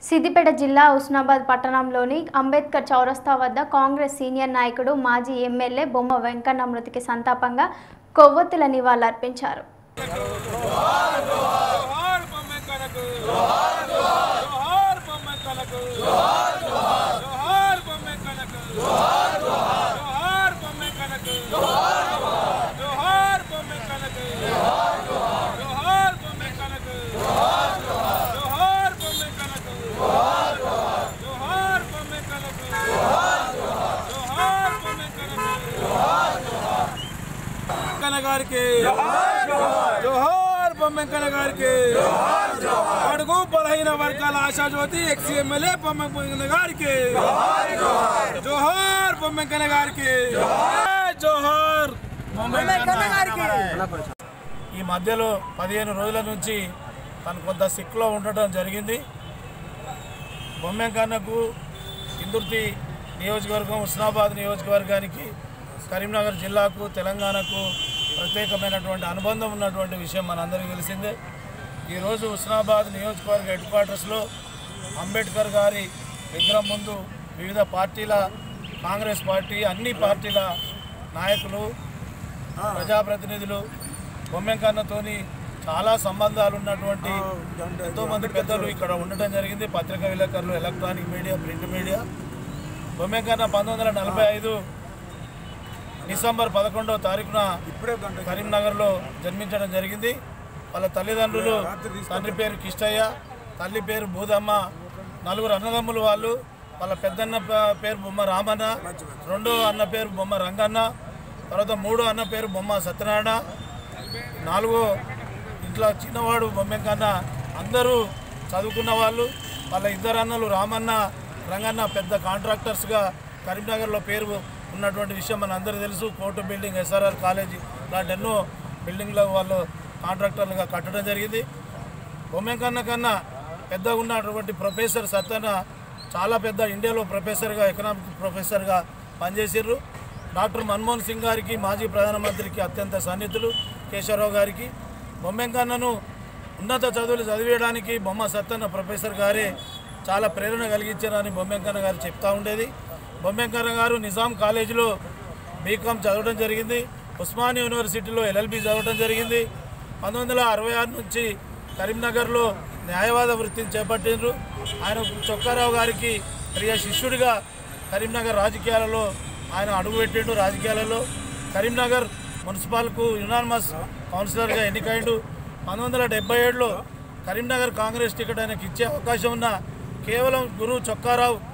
సిద్దిపేట జిల్లా హుస్నాబాద్ పట్టణంలోని అంబేద్కర్ చౌరస్తా వద్ద కాంగ్రెస్ సీనియర్ నాయకుడు మాజీ ఎమ్మెల్యే బొమ్మ వెంకన్న మృతికి సంతాపంగా కొవ్వొత్తుల నివాళులర్పించారు జోహార్ బొమ్మె కనకు జోహార్ బొమ్మె కనకు జోహార్ బొమ్మె కనకు జోహార్ బొమ్మె కనకు జోహార్ బొమ్మె కనకు జోహార్ బొమ్మె కనకు జోహార్ బొమ్మె కనకు జోహార్ బొమ్మె కనకు జోహార్ బొమ్మె కనకు కన గారికి జోహార్ బొమ్మెంకన్న గారికి అడుగు బలహీన వర్గాల ఆశాజ్యోతి ఎక్స్ ఎమ్మెల్యే బొమ్మెంకన్న గారికి జోహార్ బొమ్మెంకన్న గారికి జోహార్ బొమ్మెంకన్న గారికి ఈ మధ్యలో పదిహేను రోజుల నుంచి తను కొంత సిక్లో ఉండటం జరిగింది బొమ్మెంకన్నకు ఇందుర్తి నియోజకవర్గం హుస్నాబాద్ నియోజకవర్గానికి కరీంనగర్ జిల్లాకు తెలంగాణకు ప్రత్యేకమైనటువంటి అనుబంధం ఉన్నటువంటి విషయం మనందరికీ తెలిసిందే ఈరోజు హుస్నాబాద్ నియోజకవర్గ హెడ్ క్వార్టర్స్లో అంబేద్కర్ గారి విగ్రహం ముందు వివిధ పార్టీల కాంగ్రెస్ పార్టీ అన్ని పార్టీల నాయకులు ప్రజాప్రతినిధులు బొమ్మెంకన్నతోని చాలా సంబంధాలు ఉన్నటువంటి ఎంతోమంది పెద్దలు ఇక్కడ ఉండటం జరిగింది పత్రికా విలేకరులు ఎలక్ట్రానిక్ మీడియా ప్రింట్ మీడియా బొమ్మెంకన్న పంతొమ్మిది వందల నలభై ఐదు డిసెంబర్ పదకొండవ తారీఖున కరీంనగర్లో జన్మించడం జరిగింది వాళ్ళ తల్లిదండ్రులు తండ్రి పేరు కిష్టయ్య తల్లి పేరు బూదమ్మ నలుగురు అన్నదమ్ములు వాళ్ళు వాళ్ళ పెద్దన్న ప- పేరు బొమ్మ రామన్న రెండో అన్న పేరు బొమ్మ రంగన్న తర్వాత మూడో అన్న పేరు బొమ్మ సత్యనారాయణ నాలుగో ఇంట్లో చిన్నవాడు బొమ్మెంకన్న అందరూ చదువుకున్న వాళ్ళు వాళ్ళ ఇద్దరు అన్నలు రామన్న రంగన్న పెద్ద కాంట్రాక్టర్స్గా కరీంనగర్లో పేరు ఉన్నటువంటి విషయం మన అందరికీ తెలుసు కోర్టు బిల్డింగ్ ఎస్ఆర్ఆర్ కాలేజీ లాంటి ఎన్నో బిల్డింగ్లో వాళ్ళు కాంట్రాక్టర్లుగా కట్టడం జరిగింది బొమ్మెంకన్న కన్నా పెద్దగా ఉన్నటువంటి ప్రొఫెసర్ సత్యన చాలా పెద్ద ఇండియాలో ప్రొఫెసర్గా ఎకనామిక్ ప్రొఫెసర్గా పనిచేసారు డాక్టర్ మన్మోహన్ సింగ్ గారికి మాజీ ప్రధానమంత్రికి అత్యంత సన్నిహితులు కేశవరావు గారికి బొమ్మెంకన్నను ఉన్నత చదువులు చదివేయడానికి బొమ్మ సత్తన్న ప్రొఫెసర్ గారే చాలా ప్రేరణ కలిగించారని బొమ్మెంకన్న గారు చెప్తా ఉండేది బొమ్మెంకన్న గారు నిజాం కాలేజీలో బీకామ్ చదవడం జరిగింది ఉస్మాన్ యూనివర్సిటీలో ఎల్ఎల్బి చదవడం జరిగింది పంతొమ్మిది వందల అరవై ఆరు నుంచి కరీంనగర్లో న్యాయవాద వృత్తిని చేపట్టిండ్రు ఆయన చొక్కారావు గారికి ప్రియ శిష్యుడిగా కరీంనగర్ రాజకీయాలలో ఆయన అడుగుపెట్టిండు రాజకీయాలలో కరీంనగర్ మున్సిపాల్కు యునానిమస్ కౌన్సిలర్గా ఎన్నికైండు పంతొమ్మిది వందల డెబ్బై ఏడులో కరీంనగర్ కాంగ్రెస్ టికెట్ ఆయనకి ఇచ్చే అవకాశం ఉన్న కేవలం గురు చొక్కారావు